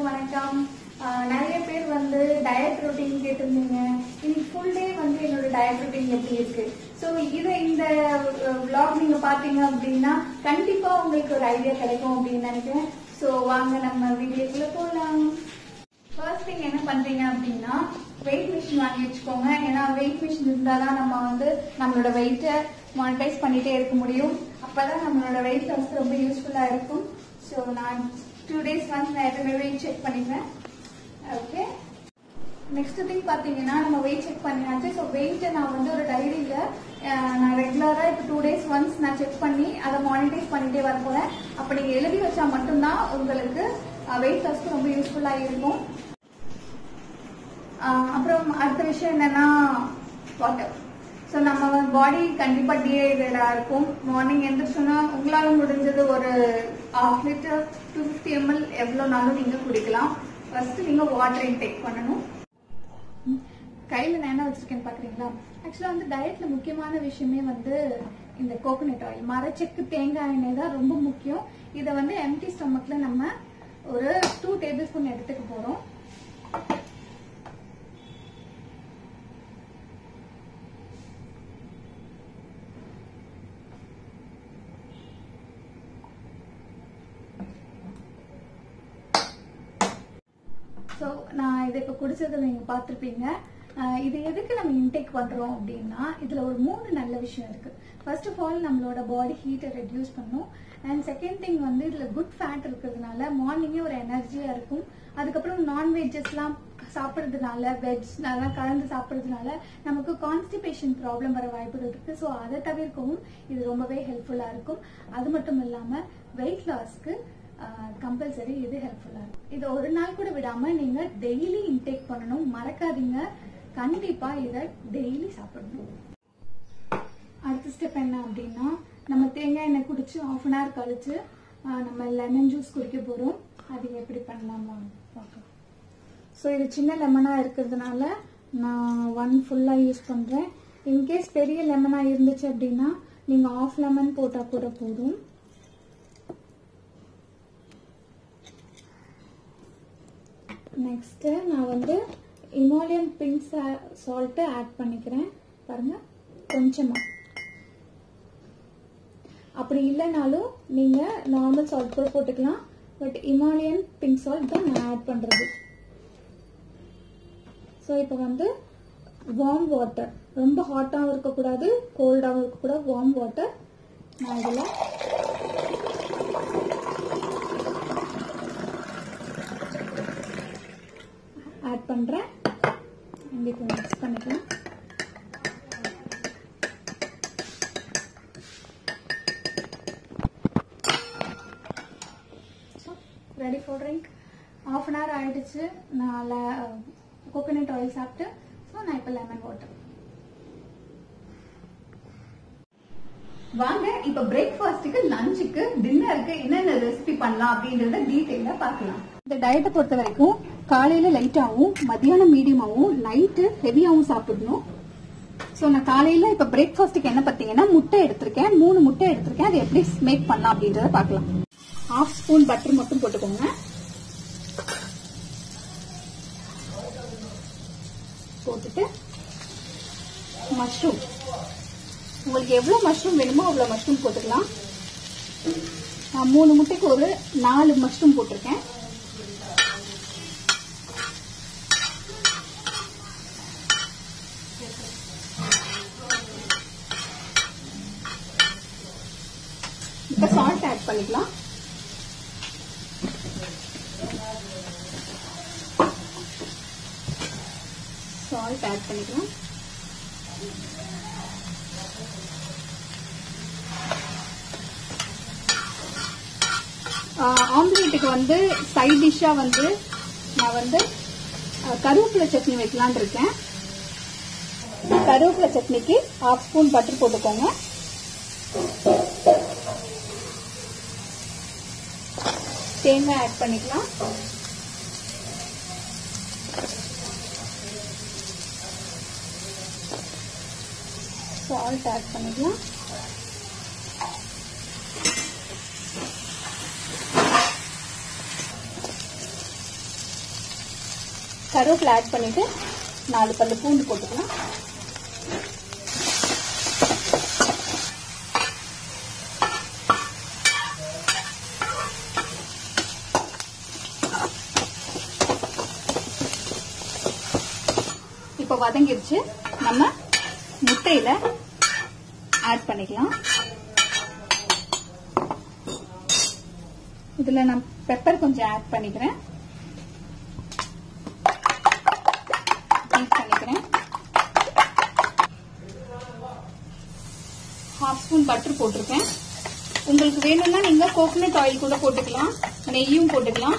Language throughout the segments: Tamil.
எல்லாருக்கும் வணக்கம் ஆஹ் நிறைய பேர் வந்து டயட் ரொட்டீன் கேட்டிருந்தீங்க இன்னைக்கு ஃபுல் டே வந்து என்னோட டயட் ரொட்டீன் எப்படி இருக்கு ஸோ இதை இந்த vlog நீங்க பாத்தீங்க அப்படின்னா கண்டிப்பா உங்களுக்கு ஒரு ஐடியா கிடைக்கும் அப்படின்னு நினைக்கிறேன் ஸோ வாங்க நம்ம வீடியோக்குள்ள போலாம் ஃபர்ஸ்ட் திங் என்ன பண்றீங்க அப்படின்னா வெயிட் மிஷின் வாங்கி வச்சுக்கோங்க ஏன்னா வெயிட் மிஷின் இருந்தாதான் நம்ம வந்து நம்மளோட வெயிட்டை மானிட்டைஸ் பண்ணிட்டே இருக்க முடியும் அப்பதான் நம்மளோட வெயிட் லாஸ் ரொம்ப யூஸ்ஃபுல்லா இருக்கும் ஸோ நான் டூ டேஸ் ஒன்ஸ் நான் எப்பவுமே வெயிட் செக் பண்ணிப்பேன் ஓகே நெக்ஸ்ட் திங் பாத்தீங்கன்னா நம்ம வெயிட் செக் பண்ணியாச்சு ஸோ வெயிட்டை நான் வந்து ஒரு டைரியில நான் ரெகுலரா இப்போ டூ டேஸ் ஒன்ஸ் நான் செக் பண்ணி அதை மானிட்டைஸ் பண்ணிட்டே வர போறேன் அப்ப நீங்க எழுதி வச்சா மட்டும்தான் உங்களுக்கு வெயிட் லாஸ்க்கு ரொம்ப யூஸ்ஃபுல்லா இருக்கும் ஆஹ் அப்புறம் அடுத்த விஷயம் என்னன்னா வாட்டர் ஸோ நம்ம பாடி கண்டிப்பா டீஹைட்ரேட்டா இருக்கும் மார்னிங் எந்திரிச்சோன்னா உங்களால முடிஞ்சது ஒரு half litre two fifty ML எவ்வளோனாலும் நீங்க குடிக்கலாம் ஃபர்ஸ்ட் நீங்க வாட்டர் இன்டேக் பண்ணணும் கையில நான் என்ன வச்சிருக்கேன்னு பாக்குறீங்களா ஆக்சுவலா வந்து டயட்ல முக்கியமான விஷயமே வந்து இந்த கோகோனட் ஆயில் மரச்செக்கு தேங்காய் எண்ணெய் தான் ரொம்ப முக்கியம் இதை வந்து எம்டி ஸ்டொமக்ல நம்ம ஒரு டூ டேபிள் ஸ்பூன் எடுத்துக்க போறோம் ஸோ நான் இதை இப்போ குடிச்சதை நீங்கள் பார்த்துருப்பீங்க ஆஹ் இது எதுக்கு நம்ம இன்டேக் பண்ணுறோம் அப்படின்னா இதில் ஒரு மூணு நல்ல விஷயம் இருக்குது ஃபர்ஸ்ட் ஆஃப் ஆல் நம்மளோட பாடி ஹீட்டை ரெடியூஸ் பண்ணும் அண்ட் செகண்ட் திங் வந்து இதில் குட் ஃபேட் இருக்கிறதுனால மார்னிங்கே ஒரு எனர்ஜியாக இருக்கும் அதுக்கப்புறம் நான்வெஜ்ஜஸ்லாம் சாப்பிட்றதுனால வெஜ் நல்லா கலந்து சாப்பிட்றதுனால நமக்கு கான்ஸ்டிபேஷன் ப்ராப்ளம் வர வாய்ப்புகள் இருக்கு ஸோ அதை தவிர்க்கவும் இது ரொம்பவே ஹெல்ப்ஃபுல்லாக இருக்கும் அது மட்டும் இல்லாமல் வெயிட் லாஸ்க்கு கம்பல்சரி இது ஹெல்ப்ஃபுல்லா இருக்கும் இது ஒரு நாள் கூட விடாம நீங்க டெய்லி இன்டேக் பண்ணணும் மறக்காதீங்க கண்டிப்பா இதை டெய்லி சாப்பிடணும் அடுத்த ஸ்டெப் என்ன அப்படின்னா நம்ம தேங்காய் எண்ணெய் குடிச்சு ஆஃப் அன் ஹவர் கழிச்சு ஆஹ் நம்ம லெமன் ஜூஸ் குடிக்க போறோம் அது எப்படி பண்ணலாமா பார்க்கலாம் ஸோ இது சின்ன லெமனா இருக்கிறதுனால நான் ஒன் ஃபுல்லா யூஸ் பண்றேன் இன்கேஸ் பெரிய லெமனா இருந்துச்சு அப்படின்னா நீங்க ஆஃப் லெமன் போட்டா கூட போதும் நெக்ஸ்ட்டு நான் வந்து இமாலியன் பிங்க் சால்ட்டு ஆட் பண்ணிக்கிறேன் பாருங்க கொஞ்சமாக அப்படி இல்லைனாலும் நீங்கள் நார்மல் சால்ட் கூட போட்டுக்கலாம் பட் இமாலியன் பிங்க் சால்ட் தான் நான் ஆட் பண்ணுறது ஸோ இப்போ வந்து வார்ம் வாட்டர் ரொம்ப ஹாட்டாகவும் இருக்கக்கூடாது கோல்டாகவும் இருக்கக்கூடாது வார்ம் வாட்டர் நான் இதில் ஆட் பண்ணுறேன் இப்போ மிக்ஸ் பண்ணிக்கலாம் ready for drink half an hour ஆயிடுச்சு நான் கோகோனட் ஆயில் சாப்பிட்டு ஸோ நான் இப்போ லெமன் வாட்டர் வாங்க இப்ப பிரேக்ஃபாஸ்ட்டுக்கு லஞ்சுக்கு டின்னருக்கு என்னென்ன ரெசிபி பண்ணலாம் அப்படின்றத டீடைலா பார்க்கலாம் இந்த டயட்டை பொறுத்த வரைக்கும் காலையில லைட்டாவும் மத்தியானம் மீடியமாவும் நைட்டு ஹெவியாவும் சாப்பிடணும் ஸோ நான் காலையில இப்ப பிரேக்ஃபாஸ்ட்டுக்கு என்ன பார்த்தீங்கன்னா முட்டை எடுத்திருக்கேன் மூணு முட்டை எடுத்திருக்கேன் அதை எப்படி மேக் பண்ணலாம் அப்படின்றத பார்க்கலாம் ஹாஃப் ஸ்பூன் பட்டர் மட்டும் போட்டுக்கோங்க போட்டுட்டு மஷ்ரூம் உங்களுக்கு எவ்வளோ மஷ்ரூம் வேணுமோ அவ்வளோ மஷ்ரூம் போட்டுக்கலாம் நான் மூணு முட்டைக்கு ஒரு நாலு மஷ்ரூம் போட்டிருக்கேன் இப்போ சால்ட் ஆட் பண்ணிக்கலாம் சால்ட் ஆட் பண்ணிக்கலாம் ஆம்லேட்டுக்கு வந்து சைட் டிஷ்ஷாக வந்து நான் வந்து கருவேப்பிலை சட்னி வைக்கலான் இருக்கேன் கருவேப்பிலை சட்னிக்கு ஹாஃப் ஸ்பூன் பட்டர் போட்டுக்கோங்க தேங்காய் ஆட் பண்ணிக்கலாம் சால்ட் ஆட் பண்ணிக்கலாம் கருவேப்பிலை ஆட் பண்ணிட்டு நாலு பல்லு பூண்டு போட்டுக்கலாம் இப்போ வதங்கிருச்சு நம்ம முட்டையில ஆட் பண்ணிக்கலாம் இதுல நான் பெப்பர் கொஞ்சம் ஆட் பண்ணிக்கிறேன் பண்ணிக்கிறேன் ஹாஃப் ஸ்பூன் பட்டர் போட்டிருக்கேன் உங்களுக்கு வேணும்னா நீங்க கோகனட் ஆயில் கூட போட்டுக்கலாம் நெய்யும் போட்டுக்கலாம்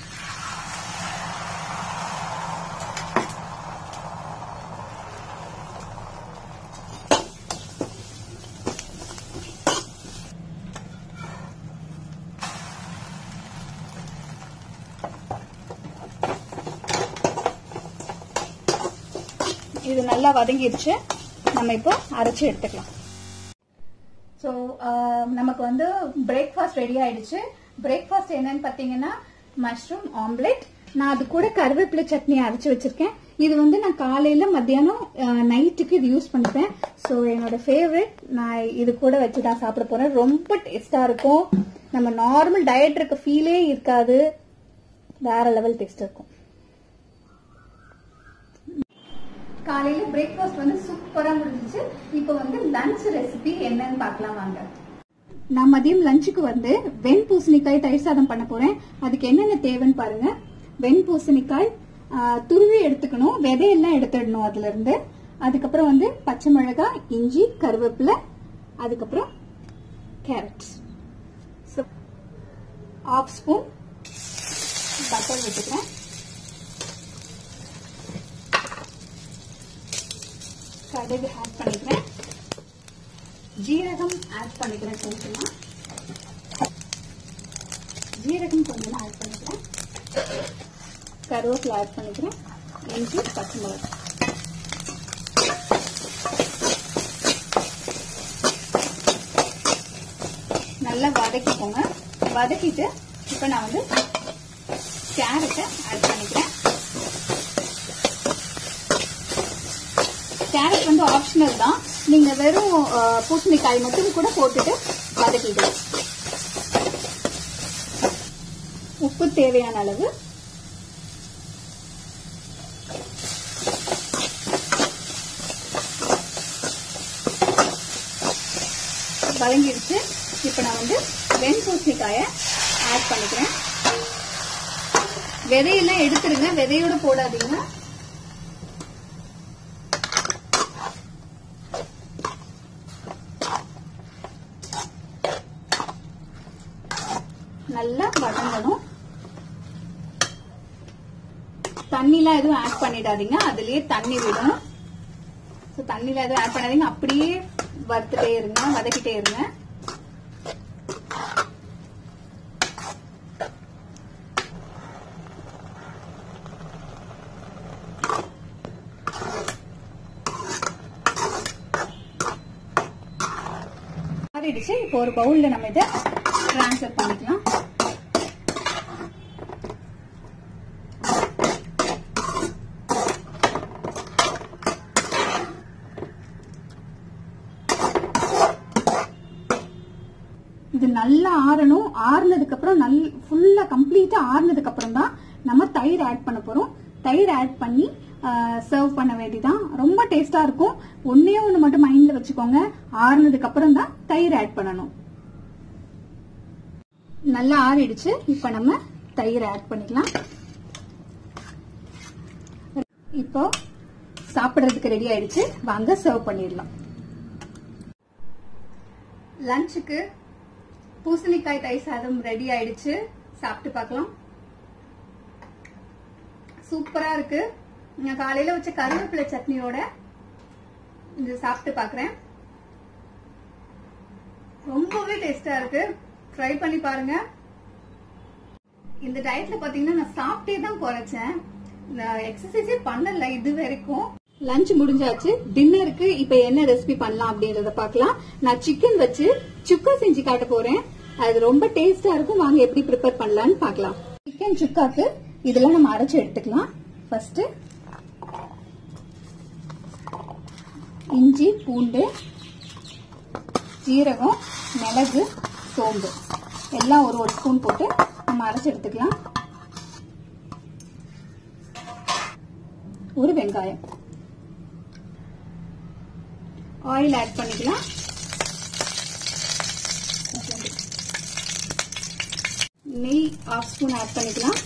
இது நல்லா வதங்கிடுச்சு நம்ம இப்போ அரைச்சு எடுத்துக்கலாம் ஸோ நமக்கு வந்து பிரேக்ஃபாஸ்ட் ரெடி ஆயிடுச்சு பிரேக்ஃபாஸ்ட் என்னன்னு பார்த்தீங்கன்னா மஷ்ரூம் ஆம்லெட் நான் அது கூட கருவேப்பிலை சட்னி அரைச்சு வச்சிருக்கேன் இது வந்து நான் காலையில மத்தியானம் நைட்டுக்கு இது யூஸ் பண்ணிப்பேன் ஸோ என்னோட ஃபேவரட் நான் இது கூட வச்சு தான் சாப்பிட போறேன் ரொம்ப டேஸ்டா இருக்கும் நம்ம நார்மல் டயட் இருக்க ஃபீலே இருக்காது வேற லெவல் டேஸ்ட் இருக்கும் காலையில பிரேக்ஃபாஸ்ட் வந்து சூப்பரா முடிஞ்சிச்சு இப்போ வந்து லஞ்ச் ரெசிபி என்னன்னு பார்க்கலாம் வாங்க நான் மதியம் லஞ்சுக்கு வந்து வெண் பூசணிக்காய் தயிர் சாதம் பண்ண போறேன் அதுக்கு என்னென்ன தேவைன்னு பாருங்க வெண் பூசணிக்காய் துருவி எடுத்துக்கணும் விதையெல்லாம் எடுத்துடணும் அதுல இருந்து அதுக்கப்புறம் வந்து பச்சை மிளகாய் இஞ்சி கருவேப்பிலை அதுக்கப்புறம் கேரட் ஆஃப் ஸ்பூன் பட்டர் விட்டுக்கிறேன் கடுகு ஆட் பண்ணிக்கிறேன் ஜீரகம் ஆட் பண்ணிக்கிறேன் கொஞ்சமா ஜீரகம் கொஞ்சமா ஆட் பண்ணிக்கிறேன் கருவேப்பிலை ஆட் பண்ணிக்கிறேன் இஞ்சி பச்சை மிளகாய் நல்லா வதக்கிக்கோங்க வதக்கிட்டு இப்போ நான் வந்து கேரட்டை ஆட் பண்ணிக்கிறேன் கேரட் வந்து ஆப்ஷனல் தான் நீங்க வெறும் பூசணிக்காய் மட்டும் கூட போட்டுட்டு வதக்கிக்கலாம் உப்பு தேவையான அளவு வதங்கிடுச்சு இப்ப நான் வந்து வெண் பூசணிக்காய ஆட் பண்ணிக்கிறேன் விதையெல்லாம் எடுத்துருங்க விதையோட போடாதீங்க நல்லா வதங்கணும் தண்ணிலாம் எதுவும் ஆட் பண்ணிடாதீங்க அதுலயே தண்ணி விடும் தண்ணில எதுவும் ஆட் பண்ணாதீங்க அப்படியே வறுத்துட்டே இருங்க வதக்கிட்டே இருங்க மாறிடுச்சு இப்போ ஒரு பவுல்ல நம்ம இதை ட்ரான்ஸ்ஃபர் பண்ணிக்கலாம் இது நல்லா ஆறணும் ஆறுனதுக்கு அப்புறம் நல் ஃபுல்லா கம்ப்ளீட்டா ஆறுனதுக்கு அப்புறம் தான் நம்ம தயிர் ஆட் பண்ண போறோம் தயிர் ஆட் பண்ணி சர்வ் பண்ண வேண்டியதான் ரொம்ப டேஸ்டா இருக்கும் ஒன்னே ஒண்ணு மட்டும் மைண்ட்ல வச்சுக்கோங்க ஆறுனதுக்கு அப்புறம் தான் தயிர் ஆட் பண்ணணும் நல்லா ஆறிடுச்சு இப்ப நம்ம தயிர் ஆட் பண்ணிக்கலாம் இப்போ சாப்பிடுறதுக்கு ரெடி ஆயிடுச்சு வாங்க சர்வ் பண்ணிடலாம் லஞ்சுக்கு பூசணிக்காய் தயிர் சாதம் ரெடி ஆயிடுச்சு சாப்பிட்டு பார்க்கலாம் சூப்பரா இருக்கு நான் காலையில வச்ச கருவேப்பிலை சட்னியோட இது சாப்பிட்டு பாக்குறேன் ரொம்பவே டேஸ்டா இருக்கு ட்ரை பண்ணி பாருங்க இந்த டயட்ல பாத்தீங்கன்னா நான் சாப்பிட்டே தான் குறைச்சேன் நான் எக்ஸசைஸே பண்ணல இது வரைக்கும் லஞ்ச் முடிஞ்சாச்சு டின்னருக்கு இப்ப என்ன ரெசிபி பண்ணலாம் அப்படின்றத பார்க்கலாம் நான் சிக்கன் வச்சு சுக்கா செஞ்சு காட்ட போறேன் அது ரொம்ப டேஸ்டா இருக்கும் வாங்க எப்படி ப்ரிப்பேர் பண்ணலாம்னு பார்க்கலாம் சிக்கன் சுக்காக்கு இதெல்லாம் நம்ம அரைச்சு எடுத்துக்கலாம் ஃபர்ஸ்ட் இஞ்சி பூண்டு ஜீரகம் மிளகு சோம்பு எல்லாம் ஒரு ஒரு ஸ்பூன் போட்டு நம்ம அரைச்சு எடுத்துக்கலாம் ஒரு வெங்காயம் ஆயில் ஆட் பண்ணிக்கலாம் நெய் ஆஃப் ஸ்பூன் ஆட் பண்ணிக்கலாம்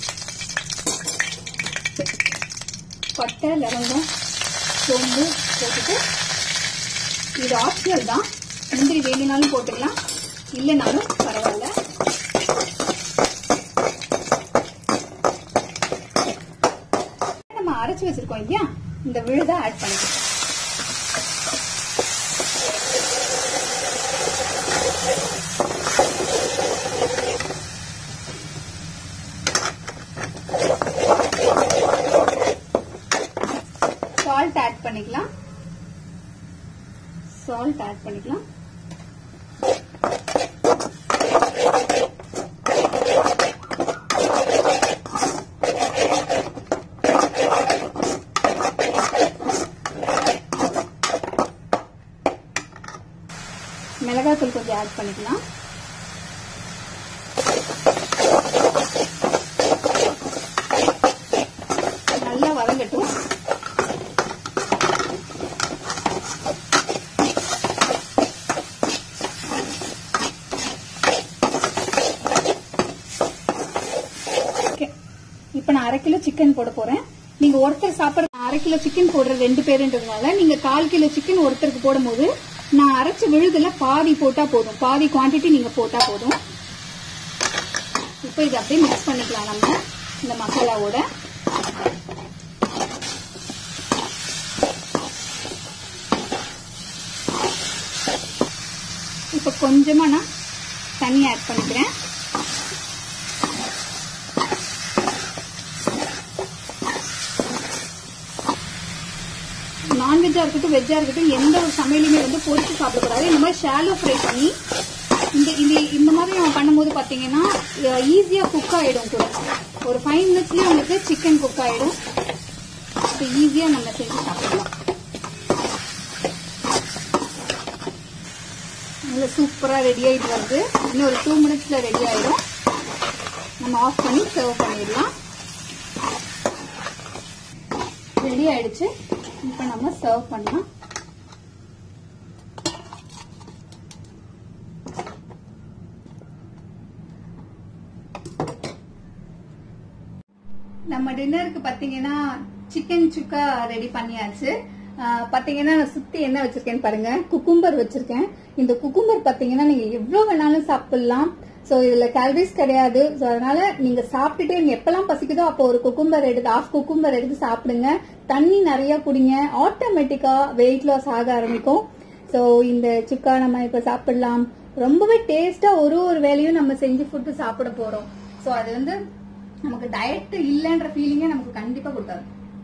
பட்டை லவங்கம் சோம்பு போட்டுட்டு இது ஆப்ஷனல் தான் முந்திரி வேணுனாலும் போட்டுக்கலாம் இல்லைனாலும் பரவாயில்ல நம்ம அரைச்சு வச்சிருக்கோம் இல்லையா இந்த விழுதை ஆட் பண்ணிக்கலாம் சால்ட் ஆட் பண்ணிக்கலாம் சால்ட் ஆட் பண்ணிக்கலாம் மிளகாத்தூள் கொஞ்சம் ஆட் பண்ணிக்கலாம் நல்லா வதங்கட்டும் இப்போ நான் அரை கிலோ சிக்கன் போட போறேன் நீங்க ஒருத்தர் சாப்பிட்ற அரை கிலோ சிக்கன் போடுற ரெண்டு பேருன்றதுனால நீங்க கால் கிலோ சிக்கன் ஒருத்தருக்கு போடும்போது நான் அரைச்ச விழுதுல பாதி போட்டா போதும் பாதி குவான்டிட்டி நீங்க போட்டா போதும் இப்போ இதை அப்படியே மிக்ஸ் பண்ணிக்கலாம் நம்ம இந்த மசாலாவோட இப்போ கொஞ்சமா நான் தண்ணி ஆட் பண்ணிக்கிறேன் நான்வெஜ்ஜா இருக்கட்டும் வெஜ்ஜா இருக்கட்டும் எந்த ஒரு சமையலுமே வந்து பொரிச்சு சாப்பிடக்கூடாது இந்த மாதிரி ஷாலோ ஃப்ரை பண்ணி இந்த இந்த இந்த மாதிரி நம்ம பண்ணும்போது பாத்தீங்கன்னா ஈஸியா குக் ஆயிடும் கூட ஒரு ஃபைவ் மினிட்ஸ்லயே உங்களுக்கு சிக்கன் குக் ஆயிடும் ஈஸியா நம்ம செஞ்சு சாப்பிடலாம் நல்ல சூப்பரா ரெடி ஆயிட்டு வருது இன்னும் ஒரு டூ மினிட்ஸ்ல ரெடி ஆயிடும் நம்ம ஆஃப் பண்ணி சர்வ் பண்ணிடலாம் ரெடி ஆயிடுச்சு இப்போ நம்ம சர்வ் பண்ணலாம் நம்ம டின்னருக்கு பாத்தீங்கன்னா சிக்கன் சுக்கா ரெடி பண்ணியாச்சு ஆஹ் பாத்தீங்கன்னா நான் சுத்தி என்ன வச்சிருக்கேன்னு பாருங்க குக்கும்பர் வச்சிருக்கேன் இந்த குக்கும்பர் பாத்தீங்கன்னா நீங்க எவ்வளவு வேணாலும் சாப்பிடலாம் சோ இதுல கேலரிஸ் கிடையாது சோ அதனால நீங்க சாப்பிட்டுட்டு நீங்க எப்பெல்லாம் பசிக்குதோ அப்போ ஒரு குக்கும்பர் எடுத்து ஆஃப் குக்கும்பர் எடுத்து சாப்பிடுங்க தண்ணி நிறைய குடிங்க ஆட்டோமேட்டிக்கா வெயிட் லாஸ் ஆக ஆரம்பிக்கும் சோ இந்த சுக்கா நம்ம இப்ப சாப்பிடலாம் ரொம்பவே டேஸ்டா ஒரு ஒரு வேலையும் நம்ம செஞ்சு ஃபுட்டு சாப்பிட போறோம் சோ அது வந்து நமக்கு டயட் இல்லைன்ற ஃபீலிங்கே நமக்கு கண்டிப்பா கொடுக்காது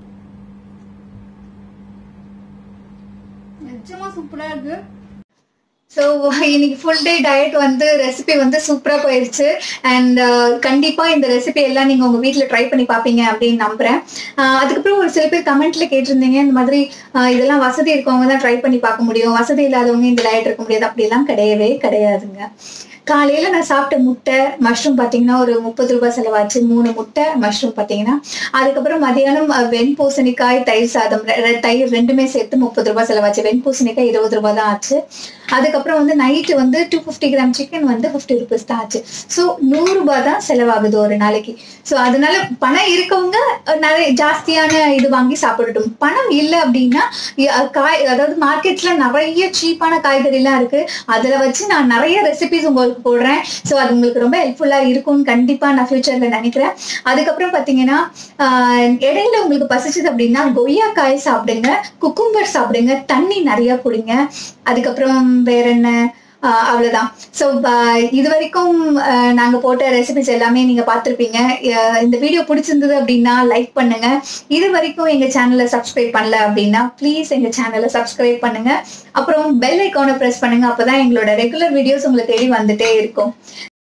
நிஜமா சூப்பரா இருக்கு ஸோ இன்னைக்கு ஃபுல் டே டயட் வந்து ரெசிபி வந்து சூப்பராக போயிடுச்சு அண்ட் கண்டிப்பாக இந்த ரெசிபி எல்லாம் நீங்கள் உங்கள் வீட்டில் ட்ரை பண்ணி பார்ப்பீங்க அப்படின்னு நம்புகிறேன் அதுக்கப்புறம் ஒரு சில பேர் கமெண்ட்ல கேட்டிருந்தீங்க இந்த மாதிரி ஆஹ் இதெல்லாம் வசதி இருக்கவங்க தான் ட்ரை பண்ணி பார்க்க முடியும் வசதி இல்லாதவங்க இந்த டயட் இருக்க முடியாது அப்படிலாம் கிடையவே கிடையாதுங்க காலையில நான் சாப்பிட்ட முட்டை மஷ்ரூம் பாத்தீங்கன்னா ஒரு முப்பது ரூபாய் செலவாச்சு மூணு முட்டை மஷ்ரூம் பாத்தீங்கன்னா அதுக்கப்புறம் மதியானம் அஹ், வெண்பூசணிக்காய் தயிர் சாதம் ரெ- ரெ- தயிர் ரெண்டுமே சேர்த்து முப்பது ரூபாய் செலவாச்சு வெண்பூசணிக்காய் இருபது ரூபாய் தான் ஆச்சு அதுக்கப்புறம் வந்து நைட்டு வந்து டூ ஃபிஃப்டி கிராம் சிக்கன் வந்து ஃபிஃப்டி ருபீஸ் தான் ஆச்சு ஸோ நூறு ரூபாய் தான் செலவாகுது ஒரு நாளைக்கு ஸோ அதனால பணம் இருக்கவங்க அஹ், நிறைய ஜாஸ்தியான இது வாங்கி சாப்பிடட்டும் பணம் இல்லை அப்படின்னா இ- அஹ், காய் அதாவது மார்க்கெட்ல நிறைய சீப்பான காய்கறி எல்லாம் இருக்கு அதுல வச்சு நான் நிறைய ரெசிபிஸ் உங்களுக்கு போடுறேன் ஸோ அது உங்களுக்கு ரொம்ப ஹெல்ப்ஃபுல்லா இருக்கும்னு கண்டிப்பா நான் ஃபியூச்சர்ல நினைக்கிறேன் அதுக்கப்புறம் பாத்தீங்கன்னா ஆஹ், இடையில உங்களுக்கு பசிச்சது அப்படின்னா கொய்யாக்காய் சாப்பிடுங்க குக்கும்பர் சாப்பிடுங்க தண்ணி நிறைய குடிங்க அதுக்கப்புறம் வேற என்ன ஆஹ் அவ்வளவுதான் ஸோ இது வரைக்கும் ஆஹ் நாங்க போட்ட ரெசிபிஸ் எல்லாமே நீங்க பார்த்திருப்பீங்க அஹ் இந்த வீடியோ பிடிச்சிருந்தது அப்படின்னா லைக் பண்ணுங்க இது வரைக்கும் எங்க சேனலை சப்ஸ்கிரைப் பண்ணல அப்படின்னா ப்ளீஸ் எங்க சேனலை சப்ஸ்கிரைப் பண்ணுங்க அப்புறம் பெல் ஐக்கானை ப்ரெஸ் பண்ணுங்க அப்பதான் எங்களோட ரெகுலர் வீடியோஸ் உங்களுக்கு தேடி வந்துட்டே இருக்கும்